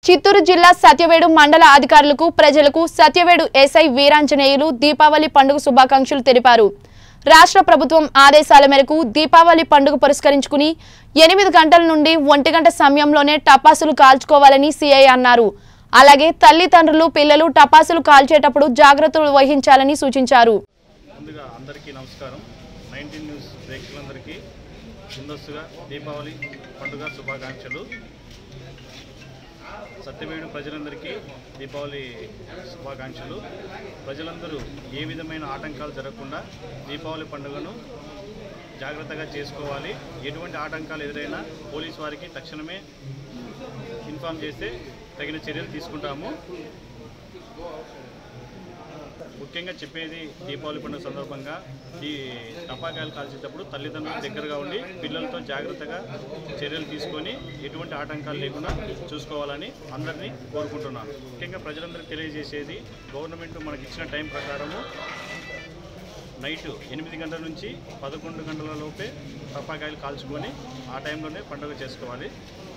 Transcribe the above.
చిత్తూరు జిల్లా సత్యవేడు మండల అధికారులకు ప్రజలకు సత్యవేడు ఎస్ఐ వీరాంజనేయులు దీపావళి పండుగ శుభాకాంక్షలు తెలిపారు రాష్ట్ర ప్రభుత్వం ఆదేశాల మేరకు దీపావళి పండుగ పురస్కరించుకుని ఎనిమిది గంటల నుండి ఒంటి గంట సమయంలోనే టపాసులు కాల్చుకోవాలని సిఐ అన్నారు అలాగే తల్లిదండ్రులు పిల్లలు టపాసులు కాల్చేటప్పుడు జాగ్రత్తలు వహించాలని సూచించారు ముందుగా అందరికీ నమస్కారం నైన్టీన్ న్యూస్ ప్రేక్షకులందరికీ ముందస్తుగా దీపావళి పండుగ శుభాకాంక్షలు సత్యవేడు ప్రజలందరికీ దీపావళి శుభాకాంక్షలు ప్రజలందరూ ఏ విధమైన ఆటంకాలు జరగకుండా దీపావళి పండుగను జాగ్రత్తగా చేసుకోవాలి ఎటువంటి ఆటంకాలు ఎదురైనా పోలీస్ వారికి తక్షణమే ఇన్ఫామ్ చేస్తే తగిన చర్యలు తీసుకుంటాము ముఖ్యంగా చెప్పేది దీపావళి పండుగ సందర్భంగా ఈ టపాకాయలు కాల్చేటప్పుడు తల్లిదండ్రులు దగ్గరగా ఉండి పిల్లలతో జాగ్రత్తగా చర్యలు తీసుకొని ఎటువంటి ఆటంకాలు లేకుండా చూసుకోవాలని అందరినీ కోరుకుంటున్నాను ముఖ్యంగా ప్రజలందరికీ తెలియజేసేది గవర్నమెంట్ మనకి ఇచ్చిన టైం ప్రకారము నైట్ ఎనిమిది గంటల నుంచి పదకొండు గంటల లోపే టపాకాయలు కాల్చుకొని ఆ టైంలోనే పండుగ చేసుకోవాలి